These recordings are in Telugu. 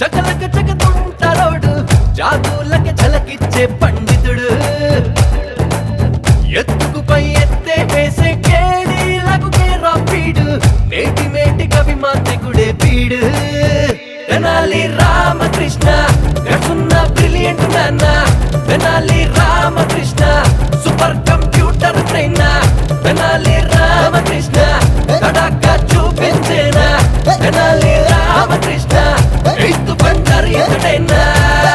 చకలక చకతుంటారోడు జాతులక చలకిచ్చే పండితుడు ఎత్తుకు పై ఎత్తే వేసే కేడీలకు కేరాపీడు నేటి మేటి కవి మాంత్రికుడే పీడు తెనాలి రామకృష్ణ గడుసున్న బ్రిలియంట్ నాన్న Tenali Ramakrishna super computer brain Tenali Ramakrishna కడాక చూపించేనా తెనాలి రామకృష్ణ ఎత్తు బంగారు ఎదుడైనా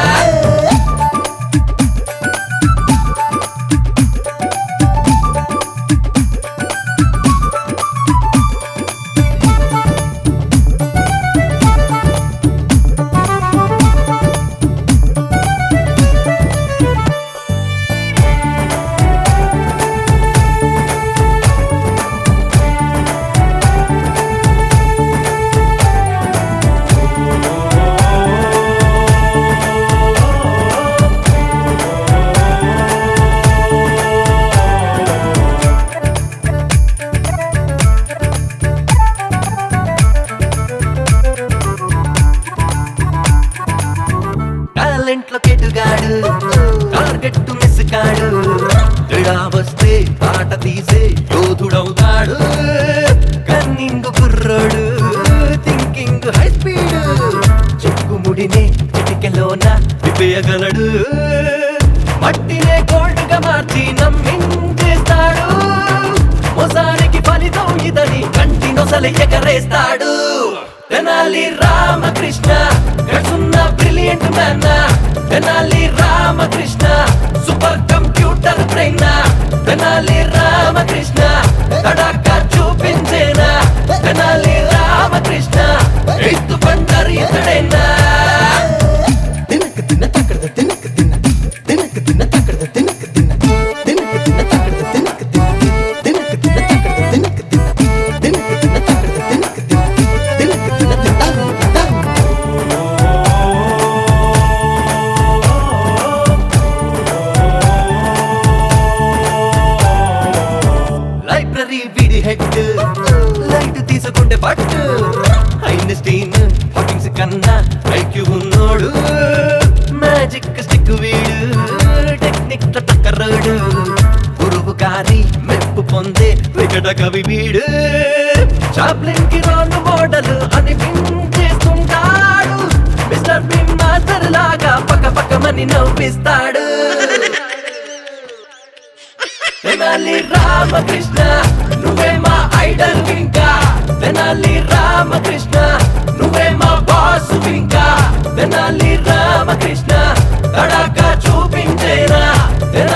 టాలెంట్ లో కెటుగాడు టార్గెట్ మిస్ కాడు తేడా వస్తే పాట తీసే యోధుడవుతాడు కన్నింగ్ కుర్రోడు థింకింగ్ హై స్పీడ్ చిక్కుముడినే చిటికెలోన విప్పేయగలడు మట్టినే గోల్డ్ గా మార్చి నమ్మించేస్తాడు మోసానికి ఫలితం ఇదని కంటి నొసలి ఎగరేస్తాడు తెనాలి రామకృష్ణ గడుసున్న brilliant man Tenali Ramakrishna super computer brain Tenali Ramakrishna కడాక చూపించేనా తెనాలి రామకృష్ణ ఎత్తు బండారు ఇతడైనా తినక తిన్న తక్కడద తినక తిన్న తినక తిన్న తక్కడద తినక తిన్న తినక తిన్న తక్కడద తినక తిన్న తినక తిన్న తక్కడద తినక తిన్న తినక తిన్న తక్కడద తినక తిన్న తినక తిన్న తింటాను తింటాను లైబ్రరీ వీడి హెడ్ లైట్ తీసుకుంటే పట్టు ఐన్స్టీన్ హాకింగ్స్ కన్నా ఐక్యూ ఉన్నోడు మ్యాజిక్ స్టిక్ వీడు టెక్నిక్ లో టక్కరోడు గురువు గారి మెప్పు పొందే వికట కవి వీడు చాప్లిన్ కి రోల్ మోడల్ అనిపించేస్తుంటాడు మిస్టర్ బిమ్ మాస్టర్ లాగా పక్క పక్కమని నవ్విస్తాడు తెనాలి రామకృష్ణ నువ్వే మా ఐడల్ ఇంకా తెనాలి రామకృష్ణ నువ్వే మా బాస్ ఇంకా తెనాలి రామకృష్ణ తడాక చూపించేనా తెనాలి